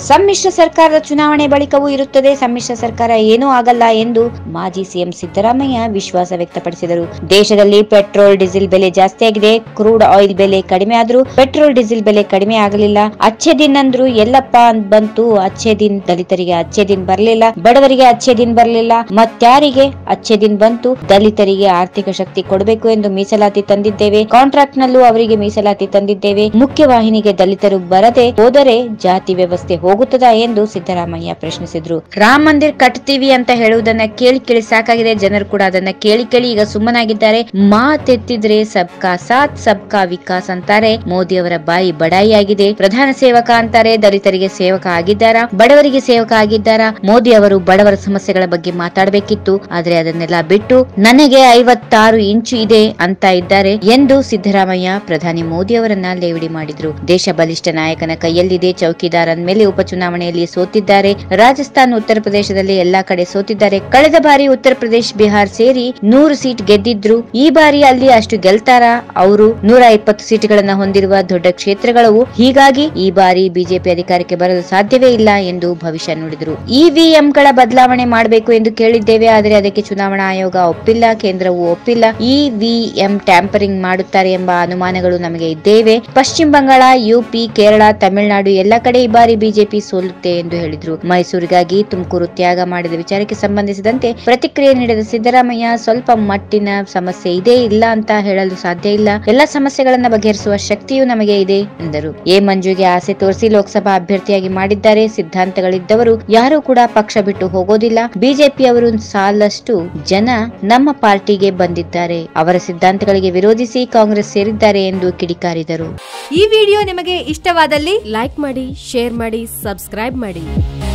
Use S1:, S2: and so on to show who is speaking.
S1: ಸಮ್ಮಿಶ್ರ ಸರ್ಕಾರದ ಚುನಾವಣೆ ಬಳಿಕವೂ ಇರುತ್ತದೆ ಸಮ್ಮಿಶ್ರ ಸರ್ಕಾರ ಏನೂ ಆಗಲ್ಲ ಎಂದು ಮಾಜಿ ಸಿಎಂ ಸಿದ್ದರಾಮಯ್ಯ ವಿಶ್ವಾಸ ವ್ಯಕ್ತಪಡಿಸಿದರು ದೇಶದಲ್ಲಿ ಪೆಟ್ರೋಲ್ ಡೀಸೆಲ್ ಬೆಲೆ ಜಾಸ್ತಿಯಾಗಿದೆ ಕ್ರೂಡ್ ಆಯಿಲ್ ಬೆಲೆ ಕಡಿಮೆ ಆದ್ರೂ ಪೆಟ್ರೋಲ್ ಡೀಸೆಲ್ ಬೆಲೆ ಕಡಿಮೆ ಆಗಲಿಲ್ಲ ಅಚ್ಚೆ ದಿನ್ ಅಂದ್ರು ಎಲ್ಲಪ್ಪ ಅಂತ ಬಂತು ಅಚ್ಚೆ ದಿನ್ ದಲಿತರಿಗೆ ಅಚ್ಚೆ ದಿನ್ ಬರ್ಲಿಲ್ಲ ಬಡವರಿಗೆ ಅಚ್ಚೆ ದಿನ್ ಬರ್ಲಿಲ್ಲ ಮತ್ಯಾರಿಗೆ ಅಚ್ಚೆ ದಿನ್ ಬಂತು ದಲಿತರಿಗೆ ಆರ್ಥಿಕ ಶಕ್ತಿ ಕೊಡಬೇಕು ಎಂದು ಮೀಸಲಾತಿ ತಂದಿದ್ದೇವೆ ಕಾಂಟ್ರಾಕ್ಟ್ ನಲ್ಲೂ ಅವರಿಗೆ ಮೀಸಲಾತಿ ತಂದಿದ್ದೇವೆ ಮುಖ್ಯವಾಹಿನಿಗೆ ದಲಿತರು ಬರದೆ ಹೋದರೆ ಜಾತಿ ವ್ಯವಸ್ಥೆ ಹೋಗುತ್ತದಾ ಎಂದು ಸಿದ್ದರಾಮಯ್ಯ ಪ್ರಶ್ನಿಸಿದ್ರು ರಾಮ ಮಂದಿರ್ ಕಟ್ತೀವಿ ಅಂತ ಹೇಳುವುದನ್ನ ಕೇಳಿ ಕೇಳಿ ಸಾಕಾಗಿದೆ ಜನರು ಕೂಡ ಅದನ್ನ ಕೇಳಿ ಕೇಳಿ ಈಗ ಸುಮ್ಮನಾಗಿದ್ದಾರೆ ಮಾತೆತ್ತಿದ್ರೆ ಸಬ್ಕಾ ಸಾಥ್ ಸಬ್ಕಾ ವಿಕಾಸ್ ಅಂತಾರೆ ಮೋದಿ ಅವರ ಬಾಯಿ ಬಡಾಯಿ ಆಗಿದೆ ಪ್ರಧಾನ ಸೇವಕ ಅಂತಾರೆ ದಲಿತರಿಗೆ ಸೇವಕ ಆಗಿದ್ದಾರಾ ಬಡವರಿಗೆ ಸೇವಕ ಆಗಿದ್ದಾರಾ ಮೋದಿ ಅವರು ಬಡವರ ಸಮಸ್ಯೆಗಳ ಬಗ್ಗೆ ಮಾತಾಡಬೇಕಿತ್ತು ಆದ್ರೆ ಅದನ್ನೆಲ್ಲ ಬಿಟ್ಟು ನನಗೆ ಐವತ್ತಾರು ಇಂಚು ಇದೆ ಅಂತ ಇದ್ದಾರೆ ಎಂದು ಸಿದ್ದರಾಮಯ್ಯ ಪ್ರಧಾನಿ ಮೋದಿ ಅವರನ್ನ ಲೇವಡಿ ಮಾಡಿದ್ರು ದೇಶ ಬಲಿಷ್ಠ ನಾಯಕನ ಕೈಯಲ್ಲಿದೆ ಚೌಕಿದಾರ್ ಅಂದ್ಮೇಲೆ ಉಪಚುನಾವಣೆಯಲ್ಲಿ ಸೋತಿದ್ದಾರೆ ರಾಜಸ್ಥಾನ್ ಉತ್ತರ ಪ್ರದೇಶದಲ್ಲಿ ಎಲ್ಲಾ ಕಡೆ ಸೋತಿದ್ದಾರೆ ಕಳೆದ ಬಾರಿ ಉತ್ತರ ಪ್ರದೇಶ ಬಿಹಾರ್ ಸೇರಿ ನೂರು ಸೀಟ್ ಗೆದ್ದಿದ್ರು ಈ ಬಾರಿ ಅಲ್ಲಿ ಅಷ್ಟು ಗೆಲ್ತಾರ ಅವರು ನೂರ ಇಪ್ಪತ್ತು ಸೀಟುಗಳನ್ನ ಹೊಂದಿರುವ ದೊಡ್ಡ ಕ್ಷೇತ್ರಗಳವು ಹೀಗಾಗಿ ಈ ಬಾರಿ ಬಿಜೆಪಿ ಅಧಿಕಾರಕ್ಕೆ ಬರಲು ಸಾಧ್ಯವೇ ಇಲ್ಲ ಎಂದು ಭವಿಷ್ಯ ನುಡಿದರು ಇವಿಎಂಗಳ ಬದಲಾವಣೆ ಮಾಡಬೇಕು ಎಂದು ಕೇಳಿದ್ದೇವೆ ಆದರೆ ಅದಕ್ಕೆ ಚುನಾವಣಾ ಆಯೋಗ ಒಪ್ಪಿಲ್ಲ ಕೇಂದ್ರವು ಒಪ್ಪಿಲ್ಲ ಇವಿಎಂ ಟ್ಯಾಂಪರಿಂಗ್ ಮಾಡುತ್ತಾರೆ ಎಂಬ ಅನುಮಾನಗಳು ನಮಗೆ ಇದ್ದೇವೆ ಪಶ್ಚಿಮ ಬಂಗಾಳ ಯುಪಿ ಕೇರಳ ತಮಿಳುನಾಡು ಎಲ್ಲ ಕಡೆ ಈ ಬಾರಿ ಬಿಜೆಪಿ ಸೋಲುತ್ತೆ ಎಂದು ಹೇಳಿದ್ರು ಮೈಸೂರಿಗಾಗಿ ತುಮಕೂರು ತ್ಯಾಗ ಮಾಡಿದ ವಿಚಾರಕ್ಕೆ ಸಂಬಂಧಿಸಿದಂತೆ ಪ್ರತಿಕ್ರಿಯೆ ನೀಡಿದ ಸಿದ್ದರಾಮಯ್ಯ ಸ್ವಲ್ಪ ಮಟ್ಟಿನ ಸಮಸ್ಯೆ ಇದೆ ಇಲ್ಲ ಅಂತ ಹೇಳಲು ಸಾಧ್ಯ ಇಲ್ಲ ಎಲ್ಲ ಸಮಸ್ಯೆಗಳನ್ನ ಬಗೆಹರಿಸುವ ಶಕ್ತಿಯೂ ನಮಗೆ ಇದೆ ಎಂದರು ಎ ಮಂಜುಗೆ ಆಸೆ ತೋರಿಸಿ ಲೋಕಸಭಾ ಅಭ್ಯರ್ಥಿಯಾಗಿ ಮಾಡಿದ್ದಾರೆ ಸಿದ್ಧಾಂತಗಳಿದ್ದವರು ಯಾರೂ ಕೂಡ ಪಕ್ಷ ಬಿಟ್ಟು ಹೋಗೋದಿಲ್ಲ ಬಿಜೆಪಿ ಅವರು ಸಾಲಷ್ಟು ಜನ ನಮ್ಮ ಪಾರ್ಟಿಗೆ ಬಂದಿದ್ದಾರೆ ಅವರ ಸಿದ್ಧಾಂತಗಳಿಗೆ ವಿರೋಧಿಸಿ ಕಾಂಗ್ರೆಸ್ ಸೇರಿದ್ದಾರೆ ಎಂದು ಕಿಡಿಕಾರಿದರು
S2: ಈ ವಿಡಿಯೋ ನಿಮಗೆ ಇಷ್ಟವಾದಲ್ಲಿ
S3: ಲೈಕ್ ಮಾಡಿ ಶೇರ್ ಮಾಡಿ ಸಬ್ಸ್ಕ್ರೈಬ್ ಮಾಡಿ